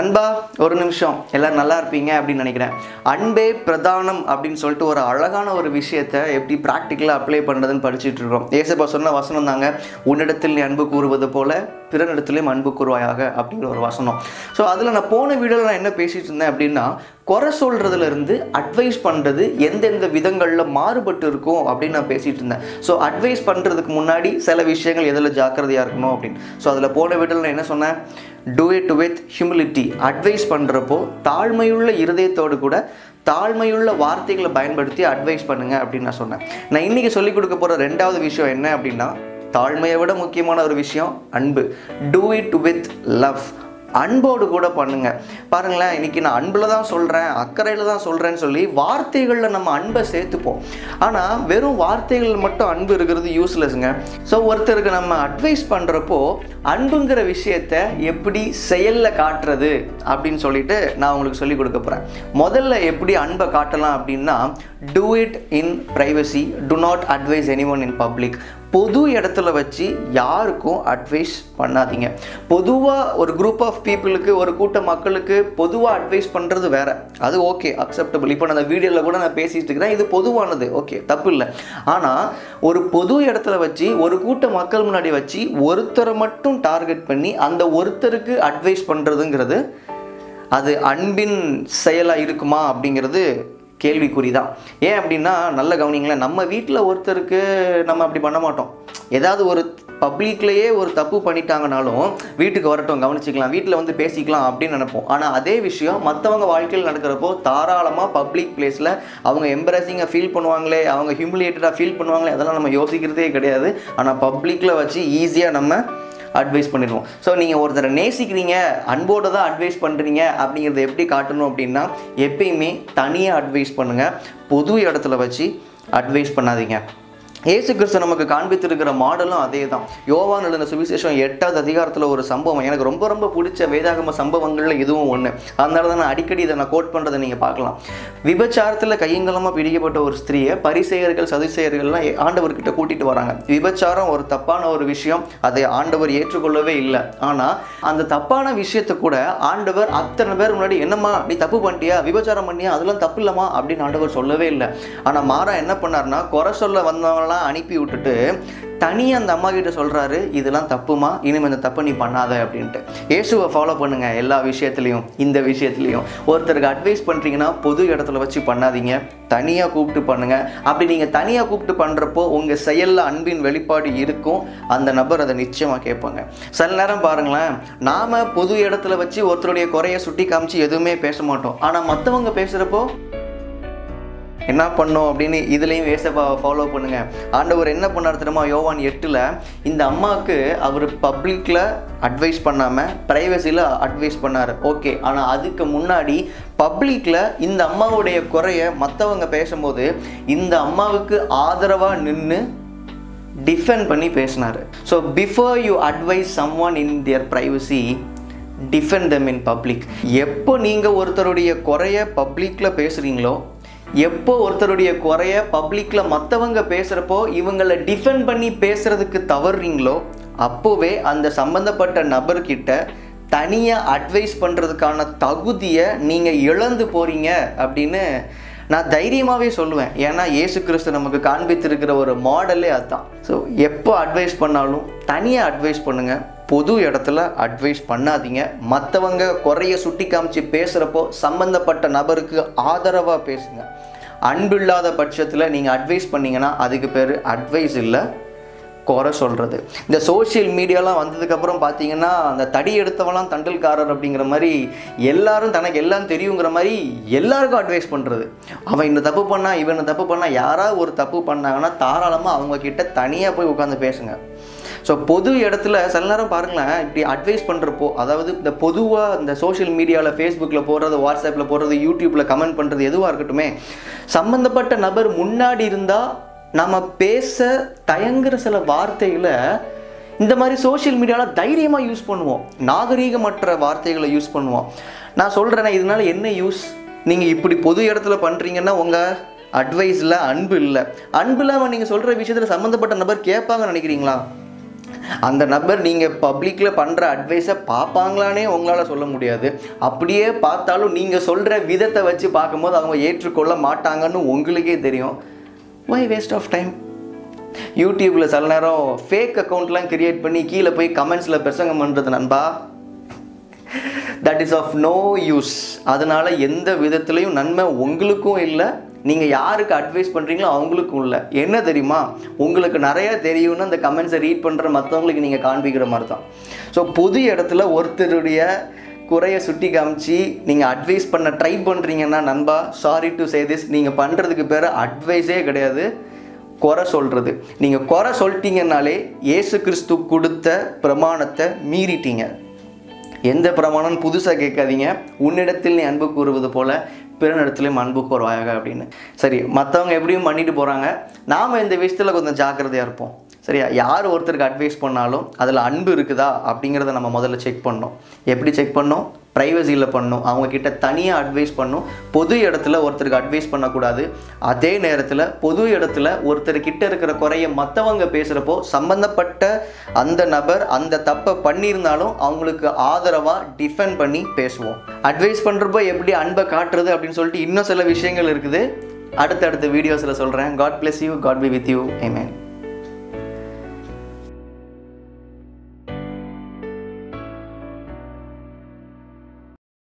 நண்பா ஒரு நிமிஷம் எல்லாரும் நல்லா இருப்பீங்க அப்படின்னு நினைக்கிறேன் அன்பே பிரதானம் அப்படின்னு சொல்லிட்டு ஒரு அழகான ஒரு விஷயத்தை எப்படி ப்ராக்டிக்கலாக அப்ளை பண்ணுறதுன்னு படிச்சுட்டு இருக்கோம் ஏசப்பா சொன்ன வசனம் தாங்க உன்னிடத்தில் நீ அன்பு கூறுவது போல பிறனிடத்திலையும் அன்பு கூறுவாயாக அப்படிங்கிற ஒரு வசனம் ஸோ அதில் நான் போன வீடியோவில் நான் என்ன பேசிட்டு இருந்தேன் அப்படின்னா குறை சொல்கிறதுல இருந்து அட்வைஸ் பண்ணுறது எந்தெந்த விதங்களில் மாறுபட்டு இருக்கும் அப்படின்னு நான் பேசிட்டு இருந்தேன் ஸோ அட்வைஸ் பண்ணுறதுக்கு முன்னாடி சில விஷயங்கள் எதில் ஜாக்கிரதையாக இருக்கணும் அப்படின்னு ஸோ அதில் போன வீடியோவில் நான் என்ன சொன்னேன் do it with humility advise பண்ணுறப்போ தாழ்மையுள்ள இருதயத்தோடு கூட தாழ்மையுள்ள வார்த்தைகளை பயன்படுத்தி அட்வைஸ் பண்ணுங்க அப்படின்னு நான் சொன்னேன் நான் இன்னைக்கு சொல்லிக் கொடுக்க போகிற ரெண்டாவது விஷயம் என்ன அப்படின்னா தாழ்மையை விட முக்கியமான ஒரு விஷயம் அன்பு டூ இட் வித் லவ் அன்போடு கூட பண்ணுங்க பாருங்களேன் இன்னைக்கு நான் அன்பில் தான் சொல்கிறேன் அக்கறையில் தான் சொல்கிறேன்னு சொல்லி வார்த்தைகளில் நம்ம அன்பை சேர்த்துப்போம் ஆனால் வெறும் வார்த்தைகள் மட்டும் அன்பு இருக்கிறது யூஸ்லெஸ்ங்க ஸோ ஒருத்தருக்கு நம்ம அட்வைஸ் பண்ணுறப்போ அன்புங்கிற விஷயத்த எப்படி செயலில் காட்டுறது அப்படின்னு சொல்லிட்டு நான் உங்களுக்கு சொல்லி கொடுக்க போகிறேன் முதல்ல எப்படி அன்பை காட்டலாம் அப்படின்னா do it in privacy do not advise any one in public பொது இடத்துல வச்சு யாருக்கும் அட்வைஸ் பண்ணாதீங்க பொதுவாக ஒரு குரூப் ஆஃப் பீப்புளுக்கு ஒரு கூட்ட மக்களுக்கு பொதுவாக அட்வைஸ் பண்ணுறது வேற அது ஓகே அக்செப்டபிள் இப்போ நான் அந்த வீடியோவில் கூட நான் பேசிட்டு இருக்கிறேன் இது பொதுவானது ஓகே தப்பு இல்லை ஆனால் ஒரு பொது இடத்துல வச்சு ஒரு கூட்ட மக்கள் முன்னாடி வச்சு ஒருத்தரை மட்டும் டார்கெட் பண்ணி அந்த ஒருத்தருக்கு அட்வைஸ் பண்ணுறதுங்கிறது அது அன்பின் செயலாக இருக்குமா அப்படிங்கிறது கேள்விக்குறி தான் ஏன் அப்படின்னா நல்ல கவனிங்களேன் நம்ம வீட்டில் ஒருத்தருக்கு நம்ம அப்படி பண்ண மாட்டோம் ஏதாவது ஒரு பப்ளிக்லேயே ஒரு தப்பு பண்ணிட்டாங்கனாலும் வீட்டுக்கு வரட்டும் கவனிச்சிக்கலாம் வீட்டில் வந்து பேசிக்கலாம் அப்படின்னு நினைப்போம் ஆனால் அதே விஷயம் மற்றவங்க வாழ்க்கையில் நடக்கிறப்போ தாராளமாக பப்ளிக் பிளேஸில் அவங்க எம்பரசிங்காக ஃபீல் பண்ணுவாங்களே அவங்க ஹியூமிலியேட்டடாக ஃபீல் பண்ணுவாங்களே அதெல்லாம் நம்ம யோசிக்கிறதே கிடையாது ஆனால் பப்ளிக்கில் வச்சு ஈஸியாக நம்ம அட்வைஸ் பண்ணிடுவோம் ஸோ நீங்கள் ஒருத்தரை நேசிக்கிறீங்க அன்போடு தான் அட்வைஸ் பண்ணுறீங்க அப்படிங்கிறத எப்படி காட்டணும் அப்படின்னா எப்பயுமே தனியாக அட்வைஸ் பண்ணுங்கள் பொது இடத்துல வச்சு அட்வைஸ் பண்ணாதீங்க ஏசு கிறிஸ்து நமக்கு காண்பித்திருக்கிற மாடலும் அதே தான் யோவான் எழுதின சுவிசேஷம் எட்டாவது அதிகாரத்தில் ஒரு சம்பவம் எனக்கு ரொம்ப ரொம்ப பிடிச்ச வேதாகம சம்பவங்களில் இதுவும் ஒன்று அதனால தான் நான் அடிக்கடி இதை நான் கோட் பண்ணுறதை நீங்கள் பார்க்கலாம் விபச்சாரத்தில் கையங்கலமாக பிடிக்கப்பட்ட ஒரு ஸ்திரீயை பரிசெயர்கள் சதுசெயர்கள்லாம் ஆண்டவர்கிட்ட கூட்டிகிட்டு வராங்க விபச்சாரம் ஒரு தப்பான ஒரு விஷயம் அதை ஆண்டவர் ஏற்றுக்கொள்ளவே இல்லை ஆனால் அந்த தப்பான விஷயத்தை கூட ஆண்டவர் அத்தனை பேர் முன்னாடி என்னம்மா நீ தப்பு பண்ணிட்டியா விபச்சாரம் பண்ணியா அதெல்லாம் தப்பு இல்லைம்மா அப்படின்னு ஆண்டவர் சொல்லவே இல்லை ஆனால் மாறா என்ன பண்ணார்னா குறை சொல்ல வந்தவங்களாம் அனுப்பி விட்டுட்டு தனியாக அந்த அம்மா கிட்ட சொல்கிறாரு இதெல்லாம் தப்புமா இனிமேல் இந்த தப்பை நீ பண்ணாத அப்படின்ட்டு இயேசுவை ஃபாலோ பண்ணுங்க எல்லா விஷயத்துலையும் இந்த விஷயத்துலையும் ஒருத்தருக்கு அட்வைஸ் பண்ணுறீங்கன்னா பொது இடத்துல வச்சு பண்ணாதீங்க தனியாக கூப்பிட்டு பண்ணுங்க அப்படி நீங்கள் தனியாக கூப்பிட்டு பண்ணுறப்போ உங்கள் செயலில் அன்பின் வெளிப்பாடு இருக்கும் அந்த நபர் அதை நிச்சயமாக கேட்பாங்க சில நேரம் பாருங்களேன் நாம் பொது இடத்துல வச்சு ஒருத்தருடைய குறைய சுட்டி காமிச்சு எதுவுமே பேச மாட்டோம் ஆனால் மற்றவங்க பேசுகிறப்போ என்ன பண்ணோம் அப்படின்னு இதுலேயும் வேசப்பாவை ஃபாலோ பண்ணுங்க ஆண்டவர் என்ன பண்ணார் தெரியுமா யோவான் எட்டில் இந்த அம்மாவுக்கு அவர் பப்ளிக்கில் அட்வைஸ் பண்ணாமல் ப்ரைவசியில் அட்வைஸ் பண்ணார் ஓகே ஆனால் அதுக்கு முன்னாடி பப்ளிக்கில் இந்த அம்மாவுடைய குறைய மற்றவங்க பேசும்போது இந்த அம்மாவுக்கு ஆதரவாக நின்று டிஃபெண்ட் பண்ணி பேசினார் so before you advise some one in their privacy defend them in public எப்போ நீங்கள் ஒருத்தருடைய குறைய பப்ளிக்கில் பேசுகிறீங்களோ எப்போ ஒருத்தருடைய குறைய பப்ளிக்கில் மற்றவங்க பேசுகிறப்போ இவங்களை டிஃபெண்ட் பண்ணி பேசுகிறதுக்கு தவறுறீங்களோ அப்போவே அந்த சம்மந்தப்பட்ட நபர்கிட்ட தனியாக அட்வைஸ் பண்ணுறதுக்கான தகுதியை நீங்கள் இழந்து போகிறீங்க அப்படின்னு நான் தைரியமாகவே சொல்லுவேன் ஏன்னா இயேசு கிறிஸ்து நமக்கு காண்பித்திருக்கிற ஒரு மாடலே அதுதான் ஸோ எப்போ அட்வைஸ் பண்ணாலும் தனியாக அட்வைஸ் பண்ணுங்கள் பொது இடத்துல அட்வைஸ் பண்ணாதீங்க மற்றவங்க குறைய சுட்டி காமிச்சு பேசுகிறப்போ சம்மந்தப்பட்ட நபருக்கு ஆதரவாக பேசுங்க அன்பில்லாத பட்சத்தில் நீங்கள் அட்வைஸ் பண்ணீங்கன்னா அதுக்கு பேர் அட்வைஸ் இல்லை குறை சொல்கிறது இந்த சோஷியல் மீடியாலாம் வந்ததுக்கப்புறம் பார்த்தீங்கன்னா அந்த தடி எடுத்தவெல்லாம் தண்டல்காரர் அப்படிங்கிற மாதிரி எல்லாரும் தனக்கு எல்லாம் தெரியுங்கிற மாதிரி எல்லாருக்கும் அட்வைஸ் பண்ணுறது அவன் இந்த தப்பு பண்ணா இவன் இந்த தப்பு பண்ணா யாராவது ஒரு தப்பு பண்ணாங்கன்னா தாராளமாக அவங்க கிட்ட தனியாக போய் உட்காந்து பேசுங்க ஸோ பொது இடத்துல சில நேரம் பாருங்களேன் இப்படி அட்வைஸ் பண்ணுறப்போ அதாவது இந்த பொதுவாக இந்த சோஷியல் மீடியாவில் ஃபேஸ்புக்கில் போடுறது வாட்ஸ்அப்பில் போடுறது யூடியூப்பில் கமெண்ட் பண்ணுறது எதுவாக இருக்கட்டுமே சம்மந்தப்பட்ட நபர் முன்னாடி இருந்தால் நம்ம பேச தயங்குற சில வார்த்தைகளை இந்த மாதிரி சோஷியல் மீடியாவில் தைரியமாக யூஸ் பண்ணுவோம் நாகரீகமற்ற வார்த்தைகளை யூஸ் பண்ணுவோம் நான் சொல்கிறேன்னா இதனால என்ன யூஸ் நீங்கள் இப்படி பொது இடத்துல பண்ணுறீங்கன்னா உங்கள் அட்வைஸில் அன்பு இல்லை அன்பு இல்லாமல் நீங்கள் சொல்கிற விஷயத்தில் சம்மந்தப்பட்ட நபர் கேட்பாங்கன்னு நினைக்கிறீங்களா அந்த நபர் நீங்கள் பப்ளிக்கில் பண்ணுற அட்வைஸை பார்ப்பாங்களானே உங்களால் சொல்ல முடியாது அப்படியே பார்த்தாலும் நீங்கள் சொல்கிற விதத்தை வச்சு பார்க்கும்போது அவங்க ஏற்றுக்கொள்ள மாட்டாங்கன்னு உங்களுக்கே தெரியும் வை வேஸ்ட் ஆஃப் டைம் யூடியூப்பில் சில நேரம் ஃபேக் அக்கௌண்ட்லாம் கிரியேட் பண்ணி கீழே போய் கமெண்ட்ஸில் பிரசங்கம் பண்ணுறது நண்பா that is of no use அதனால் எந்த விதத்துலையும் நன்மை உங்களுக்கும் இல்லை நீங்கள் யாருக்கு அட்வைஸ் பண்ணுறீங்களோ அவங்களுக்கும் இல்லை என்ன தெரியுமா உங்களுக்கு நிறைய தெரியும்னு அந்த கமெண்ட்ஸை ரீட் பண்ணுற மற்றவங்களுக்கு நீங்கள் காண்பிக்கிற மாதிரி தான் ஸோ பொது இடத்துல ஒருத்தருடைய குறைய சுட்டி காமிச்சு நீங்கள் அட்வைஸ் பண்ண ட்ரை பண்ணுறீங்கன்னா நண்பா சாரி டு சே திஸ் நீங்கள் பண்ணுறதுக்கு பேர் அட்வைஸே கிடையாது குறை சொல்கிறது நீங்கள் குறை சொல்லிட்டீங்கன்னாலே இயேசு கிறிஸ்து கொடுத்த பிரமாணத்தை மீறிட்டீங்க எந்த பிரமாணம் புதுசாக கேட்காதீங்க உன்னிடத்தில் நீ அன்பு கூறுவது போல பிறனிடத்திலையும் அன்பு கூறுவாயாக அப்படின்னு சரி மற்றவங்க எப்படியும் பண்ணிட்டு போகிறாங்க நாம் இந்த விஷயத்தில் கொஞ்சம் ஜாக்கிரதையாக இருப்போம் சரியா யார் ஒருத்தருக்கு அட்வைஸ் பண்ணாலும் அதில் அன்பு இருக்குதா அப்படிங்கிறத நம்ம முதல்ல செக் பண்ணோம் எப்படி செக் பண்ணோம் ப்ரைவசியில் பண்ணணும் அவங்க கிட்ட தனியாக அட்வைஸ் பண்ணும் பொது இடத்துல ஒருத்தருக்கு அட்வைஸ் பண்ணக்கூடாது அதே நேரத்தில் பொது இடத்துல ஒருத்தர் கிட்ட இருக்கிற குறைய மற்றவங்க பேசுகிறப்போ சம்மந்தப்பட்ட அந்த நபர் அந்த தப்பை பண்ணியிருந்தாலும் அவங்களுக்கு ஆதரவாக டிஃபெண்ட் பண்ணி பேசுவோம் அட்வைஸ் பண்ணுறப்போ எப்படி அன்பை காட்டுறது அப்படின்னு சொல்லிட்டு இன்னும் சில விஷயங்கள் இருக்குது அடுத்தடுத்த வீடியோஸில் சொல்கிறேன் God bless you God be with you amen